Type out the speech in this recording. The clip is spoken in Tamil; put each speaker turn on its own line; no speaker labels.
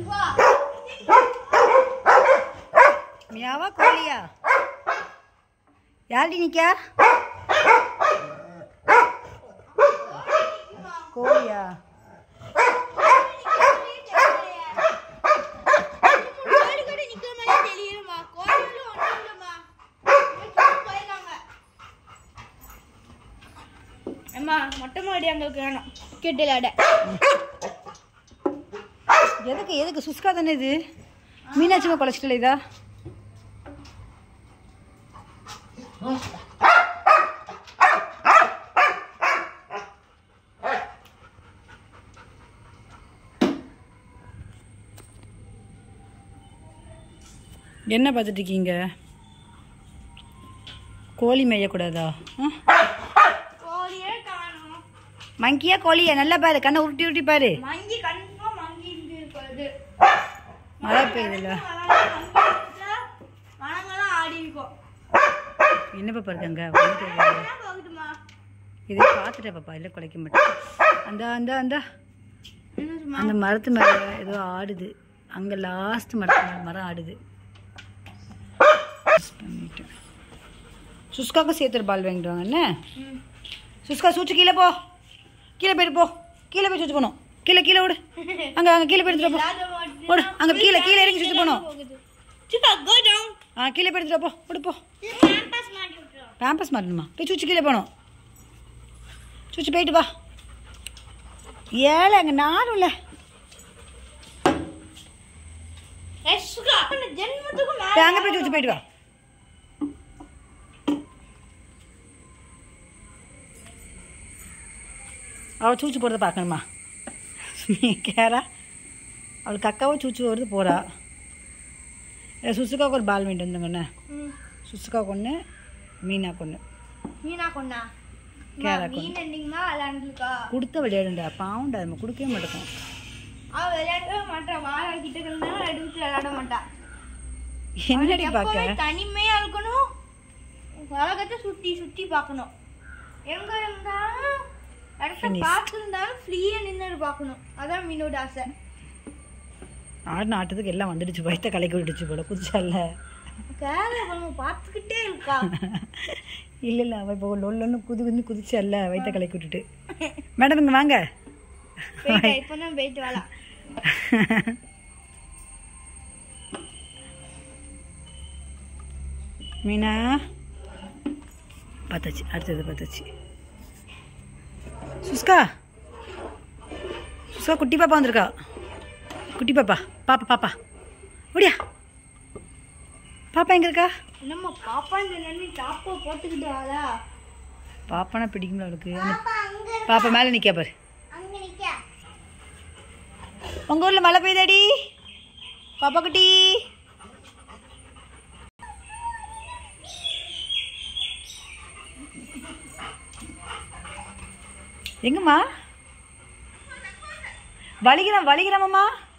மியாவா கோழியா யார்டி நிக்கா கோழியா
அம்மா மொட்டை மாடி எங்களுக்கு வேணும் கிரிக்கெட் விளையாட
எதுக்கு எதுக்கு சுஸ்கா தானே இது மீனாட்சிமா கொலஸ்ட்ரால் இதா என்ன பார்த்துட்டு இருக்கீங்க கோழி மேயக்கூடாதா ஆ?
கோழியே காணும்
மங்கியா கோழியா நல்லா பாரு கண்ணை உருட்டி உருட்டி பாரு
மங்கி கன்ஃபார்ம் மங்கி இருக்கிறது
மழை பெய்யுதுல்ல
மனங்களாம் ஆடி இருக்கும்
என்ன பாப்பா இருக்காங்க வந்துட்டு இருக்காங்க.
என்ன போகுதுமா
இதை பார்த்துட்டேன் பாப்பா இல்லை குலைக்க மாட்டேன் அந்த அந்த அந்த
என்னதுமா
அந்த மரத்து மேலே ஏதோ ஆடுது அங்கே லாஸ்ட் மரத்து மேல மரம் ஆடுது Miss பண்ணிட்டேன் சுஸ்காக்கும் சேர்த்து ஒரு பால் வாங்கிட்டு வாங்க என்ன
ம்.
சுஸ்கா சூச்சு கீழே போ கீழே போயிட்டு போ கீழே போய் சுச்சு போகணும் கீழே கீழே விடு அங்கே அங்கே கீழே போயிட்டு போ
விளையாட மாட்டேன்.
ஓடு அங்கே கீழே கீழே இறங்கி சுற்றி போகணும்
போகுது. சிப்பா, go down.
ஆ கீழே போயிட்டு போ விடு போ
இது campus மாட்டி விட்டுரும்.
பேம்பஸ் மாட்டணுமா போய் சுச்சு கீழே போகணும் சுச்சு போயிட்டு வா ஏழை அங்கே நானும் இல்லை
ஏய், சுகா, உன்னை ஜென்மத்துக்கு மேல
போய் அங்கே போய் சுச்சு போயிட்டு வா அவள் சூச்சு போகிறத பார்க்கணுமா கேரா அவளுக்கு அக்காவும் சூச்சு வருது போகிறா சுசுக்காவுக்கு ஒரு பால் வேண்டிட்டு வந்துங்கண்ணே
ம்.
சுசுக்கா கொன்று மீனா கொன்று
மீனா கொண்டா
கேரா
மீன் என்னைக்குமா விளையாண்டுருக்கா
கொடுத்த விளையாடுண்டா பாவுண்டா நம்ம கொடுக்கவே மாட்டோம்
அவ விளையாடவே மாட்டா வாழ கிட்ட இருந்தாலும் எடுத்து விளையாட மாட்டா
என்னடி பார்க்க
எப்பவுமே தனிமையா இருக்கணும் உலகத்தை சுத்தி சுத்தி பார்க்கணும் எங்க இருந்தாலும் இடத்த
Finish.
பார்த்துருந்தாலும் ஃப்ரீயா நின்று பார்க்கணும் அதான் மீனோட ஆசை
ஆடின ஆட்டத்துக்கு எல்லாம் வந்துடுச்சு வயிற்ற கலைக்கு விட்டுச்சு போல குதிச்சால
கேரளா நம்ம பார்த்துக்கிட்டே இருக்கா
இல்லை இல்லை அவள் இப்போ லொல்லொன்னு குதி குதி குதிச்சால வயிற்ற கலைக்கு விட்டுட்டு மேடம் இங்கே வாங்க
போயிட்டா இப்பதான் போயிட்டு வாழா
மீனா பார்த்தாச்சு அடுத்தது பார்த்தாச்சு சுஸ்கா சுஸ்கா குட்டி பாப்பா வந்திருக்கா குட்டி பாப்பா பாப்பா பாப்பா ஓடியா பாப்பா எங்க இருக்கா
நம்ம பாப்பா இந்த நன்றி டாப்போ போட்டுக்கிட்டு வாழா
பாப்பானா பிடிக்கும்ல அவளுக்கு பாப்பா மேலே நிற்க பாரு
அங்க நிக்க
உங்கள் ஊரில் மழை பெய்தாடி பாப்பா குட்டி எங்கம்மா வலிக்கிறேன் வலிக்கிறேம்மா